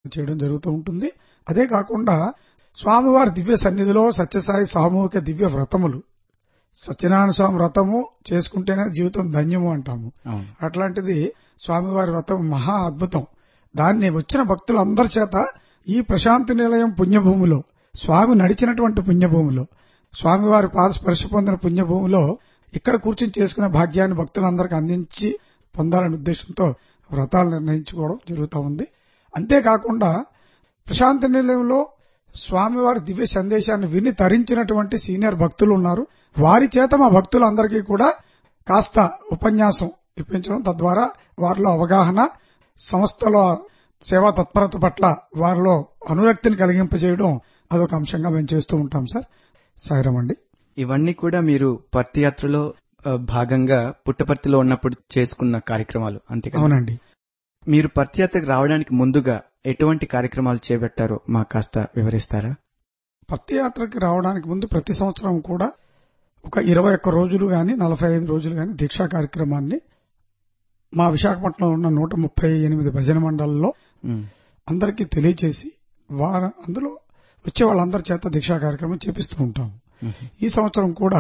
చేయడం జరుగుతూ ఉంటుంది అదే కాకుండా స్వామివారి దివ్య సన్నిధిలో సత్యసాయి సామూహిక దివ్య వ్రతములు సత్యనారాయణ స్వామి వ్రతము చేసుకుంటేనే జీవితం ధన్యము అంటాము అవును అట్లాంటిది స్వామివారి వ్రతం మహా అద్భుతం దాన్ని వచ్చిన భక్తులందరి చేత ఈ ప్రశాంతి నిలయం పుణ్యభూమిలో స్వామి నడిచినటువంటి పుణ్యభూమిలో స్వామివారి పాద స్పర్శ పొందిన పుణ్యభూమిలో ఇక్కడ కూర్చుని చేసుకునే భాగ్యాన్ని భక్తులందరికీ అందించి పొందాలనే ఉద్దేశంతో వ్రతాలు నిర్ణయించుకోవడం జరుగుతూ ఉంది అంతేకాకుండా ప్రశాంతి నిలయంలో స్వామివారి దివ్య సందేశాన్ని విని తరించినటువంటి సీనియర్ భక్తులు ఉన్నారు వారి చేత మా భక్తులందరికీ కూడా కాస్త ఉపన్యాసం ఇప్పించడం తద్వారా వారిలో అవగాహన సంస్థలో సేవా తత్పరత పట్ల వారిలో అనురక్తిని కలిగింపజేయడం అదొక అంశంగా మేము చేస్తూ ఉంటాం సార్ సాయిరామ్ అండి ఇవన్నీ కూడా మీరు పత్తి యాత్రలో ఆ, భాగంగా పుట్టపర్తిలో ఉన్నప్పుడు చేసుకున్న కార్యక్రమాలు అంతే కదా అవునండి మీరు పత్తి యాత్రకు రావడానికి ముందుగా ఎటువంటి కార్యక్రమాలు చేపట్టారో మాకు కాస్త వివరిస్తారా పత్తి యాత్రకి రావడానికి ముందు ప్రతి సంవత్సరం కూడా ఒక ఇరవై ఒక్క రోజులు గాని నలభై ఐదు రోజులు గాని దీక్షా కార్యక్రమాన్ని మా విశాఖపట్నంలో ఉన్న నూట ముప్పై ఎనిమిది భజన మండలంలో ఉమ్, అందరికీ తెలియచేసి వారు అందులో వచ్చే వాళ్ళందరి చేత దీక్షా కార్యక్రమం చేపిస్తూ ఉంటాం ఉమ్, ఈ సంవత్సరం కూడా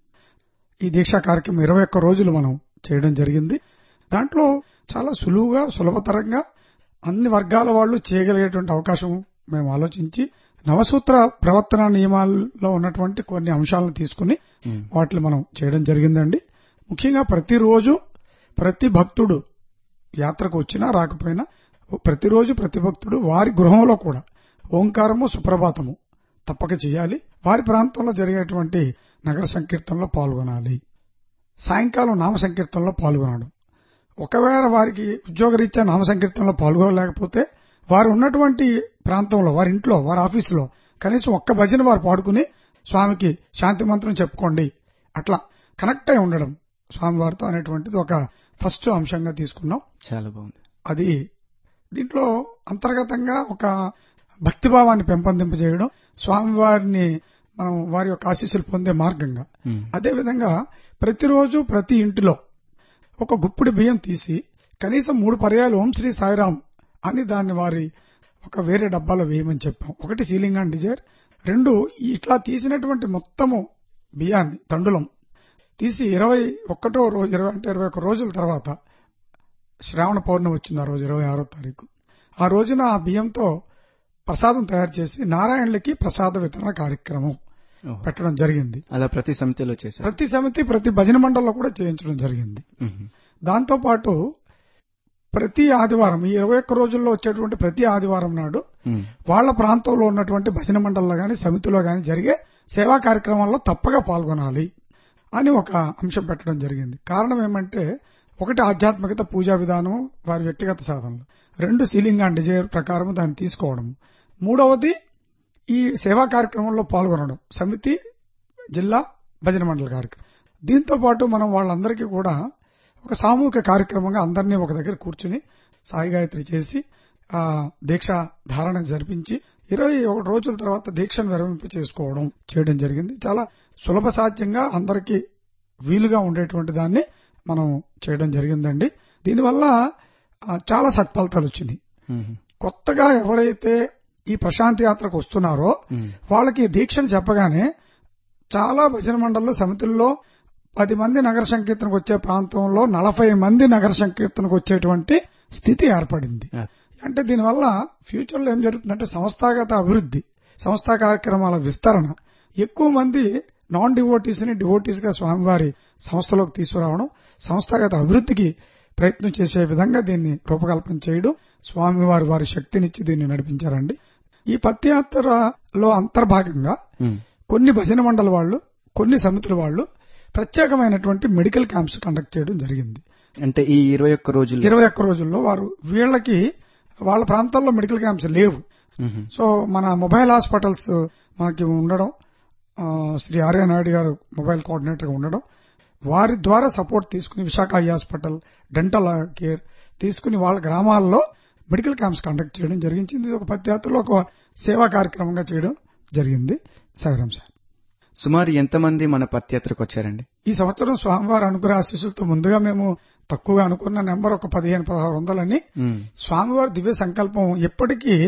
ఈ దీక్షా కార్యక్రమం ఇరవై ఒక్క రోజులు మనం చేయడం జరిగింది దాంట్లో చాలా సులువుగా సులభతరంగా అన్ని వర్గాల వాళ్ళు చేయగలిగేటువంటి అవకాశం మేము ఆలోచించి నవసూత్ర ప్రవర్తన నియమాల్లో ఉన్నటువంటి కొన్ని అంశాలను తీసుకుని ఉమ్, వాటిని మనం చేయడం జరిగిందండి ముఖ్యంగా ప్రతిరోజు ప్రతి భక్తుడు యాత్రకు వచ్చినా రాకపోయినా ప్రతిరోజు ప్రతి భక్తుడు వారి గృహంలో కూడా ఓంకారము సుప్రభాతము తప్పక చేయాలి వారి ప్రాంతంలో జరిగేటువంటి నగర సంకీర్తనలో పాల్గొనాలి సాయంకాలం నామ సంకీర్తనలో పాల్గొనడం ఒకవేళ వారికి ఉద్యోగరీత్యా నామ సంకీర్తనలో పాల్గొనలేకపోతే వారు ఉన్నటువంటి ప్రాంతంలో వారి ఇంట్లో వారి ఆఫీసులో కనీసం ఒక్క భజన వారు పాడుకుని స్వామికి శాంతి మంత్రం చెప్పుకోండి అట్లా కనెక్ట్ అయి ఉండడం స్వామివారితో అనేటువంటిది ఒక ఫస్ట్ అంశంగా తీసుకున్నాం చాలా బాగుంది అది దీంట్లో అంతర్గతంగా ఒక భక్తిభావాన్ని పెంపొందింపజేయడం స్వామివారిని మనం వారి యొక్క ఆశీస్సులు పొందే మార్గంగా ఉమ్, అదేవిధంగా ప్రతిరోజు ప్రతి ఇంటిలో ఒక గుప్పిడి బియ్యం తీసి కనీసం మూడు పర్యాలు ఓం శ్రీ సాయిరామ్ అని దాన్ని వారి ఒక వేరే డబ్బాలో వేయమని చెప్పాం ఒకటి సీలింగ్ అండ్ డిజైర్ రెండు ఈ ఇట్లా తీసినటువంటి మొత్తము బియ్యాన్ని తండులం తీసి ఇరవై ఒక్కటో రోజు ఇరవై అంటే ఇరవై ఒక్క రోజుల తర్వాత శ్రావణ పౌర్ణమి వచ్చింది ఆ రోజు ఇరవై ఆరో తారీఖు ఆ రోజున ఆ బియ్యంతో ప్రసాదం తయారు చేసి నారాయణులకి ప్రసాద వితరణ కార్యక్రమం ఓహో. పెట్టడం జరిగింది అలా ప్రతి సమితిలో చేశారు ప్రతి సమితి ప్రతి భజన మండలిలో కూడా చేయించడం జరిగింది ఉమ్, దాంతో పాటు ప్రతి ఆదివారం ఈ ఇరవై ఒక్క రోజుల్లో వచ్చేటువంటి ప్రతి ఆదివారం నాడు ఉమ్, వాళ్ళ ప్రాంతంలో ఉన్నటువంటి భజన మండలిలో గాని సమితిలో గాని జరిగే సేవా కార్యక్రమాల్లో తప్పగా పాల్గొనాలి అని ఒక అంశం పెట్టడం జరిగింది కారణం ఏమంటే ఒకటి ఆధ్యాత్మికత పూజా విధానం వారి వ్యక్తిగత సాధనలు రెండు సీలింగ్ అండ్ డిజైర్ ప్రకారం దాన్ని తీసుకోవడం మూడవది ఈ సేవా కార్యక్రమంలో పాల్గొనడం సమితి జిల్లా భజన మండలి కార్యక్రమం దీంతో పాటు మనం వాళ్ళందరికీ కూడా ఒక సామూహిక కార్యక్రమంగా అందరినీ ఒక దగ్గర కూర్చుని సాయి గాయత్రి చేసి ఆ దీక్ష ధారణ జరిపించి ఇరవై ఒకటి రోజుల తర్వాత దీక్షను విరమింప చేసుకోవడం చేయడం జరిగింది చాలా సులభ సాధ్యంగా అందరికీ వీలుగా ఉండేటువంటి దాన్ని మనం చేయడం జరిగిందండి దీనివల్ల ఆ, చాలా సత్ఫలితాలు వచ్చినాయి ఉమ్, కొత్తగా ఎవరైతే ఈ ప్రశాంతి యాత్రకు వస్తున్నారో ఉమ్, వాళ్ళకి ఈ దీక్షను చెప్పగానే చాలా భజన మండళ్ళు సమితుల్లో పది మంది నగర సంకీర్తనకు వచ్చే ప్రాంతంలో నలభై మంది నగర సంకీర్తనకు వచ్చేటువంటి స్థితి ఏర్పడింది ఆ, అంటే దీనివల్ల ఫ్యూచర్ లో ఏం జరుగుతుందంటే సంస్థాగత అభివృద్ధి సంస్థా కార్యక్రమాల విస్తరణ ఎక్కువ మంది నాన్ డివోటీస్ ని డివోటీస్ గా స్వామివారి సంస్థలోకి తీసుకురావడం సంస్థాగత అభివృద్ధికి ప్రయత్నం చేసే విధంగా దీన్ని రూపకల్పన చేయడం స్వామివారి వారి శక్తినిచ్చి దీన్ని నడిపించారండి ఈ పత్యాత్రలో అంతర్భాగంగా ఉమ్, కొన్ని భజన మండలి వాళ్ళు కొన్ని సమితుల వాళ్ళు ప్రత్యేకమైనటువంటి మెడికల్ క్యాంప్స్ కండక్ట్ చేయడం జరిగింది అంటే ఈ ఇరవై ఒక్క రోజులు ఇరవై ఒక్క రోజుల్లో వారు వీళ్ళకి వాళ్ళ ప్రాంతాల్లో మెడికల్ క్యాంప్స్ లేవు ఉమ్, సో మన మొబైల్ హాస్పిటల్స్ మనకి ఉండడం ఆ, శ్రీ ఆర్య నాయుడు గారు మొబైల్ కోఆర్డినేటర్ గా ఉండడం వారి ద్వారా సపోర్ట్ తీసుకుని Visakha eye hospital dental care తీసుకుని వాళ్ళ గ్రామాల్లో మెడికల్ క్యాంప్స్ కండక్ట్ చేయడం జరిగింది ఇది ఒక పదయాత్రలో ఒక సేవా కార్యక్రమంగా చేయడం జరిగింది సాగరం సార్ సుమారు ఎంతమంది మన పత్యాత్రకు వచ్చారండి ఈ సంవత్సరం స్వామివారి అనుగ్రహ ఆశీస్సులతో ముందుగా మేము తక్కువగా అనుకున్న నెంబర్ ఒక పదిహేను పదహారు వందలని ఉమ్, స్వామివారి దివ్య సంకల్పం ఎప్పటికీ